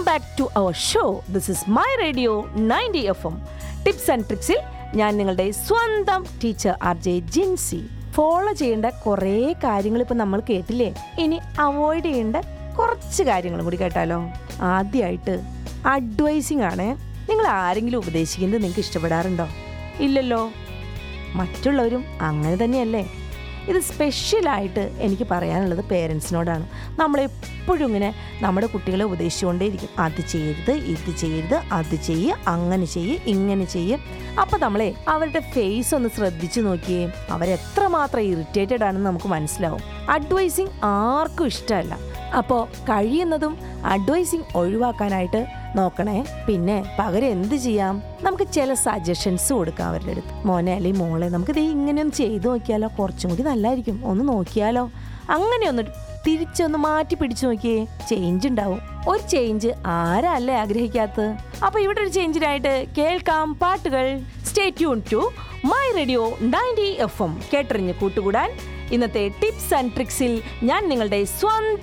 back to our show this is my radio ninety F M tips and ട്രിക്സിൽ ഞാൻ നിങ്ങളുടെ സ്വന്തം teacher R J Jinsy follow ചെയ്യേണ്ട കുറേ കാര്യങ്ങൾ ഇപ്പം നമ്മൾ കേട്ടില്ലേ ഇനി അവോയ്ഡ് ചെയ്യേണ്ട കുറച്ച് കാര്യങ്ങളും കൂടി കേട്ടാലോ ആദ്യമായിട്ട് അഡ്വൈസിങ് ആണ് നിങ്ങൾ ആരെങ്കിലും ഉപദേശിക്കുന്നത് നിങ്ങൾക്ക് ഇഷ്ടപ്പെടാറുണ്ടോ ഇല്ലല്ലോ മറ്റുള്ളവരും അങ്ങനെ തന്നെയല്ലേ ഇത് സ്പെഷ്യലായിട്ട് എനിക്ക് പറയാനുള്ളത് പേരൻസിനോടാണ് നമ്മളെപ്പോഴും ഇങ്ങനെ നമ്മുടെ കുട്ടികളെ ഉപദേശിച്ചുകൊണ്ടേയിരിക്കും അത് ചെയ്യരുത് ഇത് ചെയ്യരുത് അത് ചെയ്യ് അങ്ങനെ ചെയ്യ് ഇങ്ങനെ ചെയ്യ് അപ്പം നമ്മളെ അവരുടെ ഫേസ് ഒന്ന് ശ്രദ്ധിച്ചു നോക്കിയേ അവരെത്രമാത്രം ഇറിറ്റേറ്റഡ് ആണെന്ന് നമുക്ക് മനസ്സിലാവും അഡ്വൈസിങ് ആർക്കും ഇഷ്ടമല്ല അപ്പോൾ കഴിയുന്നതും അഡ്വൈസിങ് ഒഴിവാക്കാനായിട്ട് നോക്കണേ പിന്നെ പകരം എന്ത് ചെയ്യാം നമുക്ക് ചില സജഷൻസ് കൊടുക്കാം അവരുടെ അടുത്ത് മോനെ അല്ലെങ്കിൽ മോളെ നമുക്ക് ഇത് ഇങ്ങനെ ഒന്ന് ചെയ്തു നോക്കിയാലോ കുറച്ചും കൂടി നല്ലതായിരിക്കും ഒന്ന് നോക്കിയാലോ അങ്ങനെ ഒന്ന് തിരിച്ചൊന്ന് മാറ്റി പിടിച്ചു നോക്കിയേ ചേഞ്ച് ഉണ്ടാവും ഒരു ചേഞ്ച് ആരല്ലേ ആഗ്രഹിക്കാത്തത് അപ്പൊ ഇവിടെ ഒരു ചേഞ്ചിനായിട്ട് കേൾക്കാം പാട്ടുകൾ stay tune to my radio ninety F M കേട്ടറിഞ്ഞ് കൂട്ടുകൂടാൻ ഇന്നത്തെ ടിപ്സ് ആൻഡ് ട്രിക്സിൽ ഞാൻ നിങ്ങളുടെ സ്വന്തം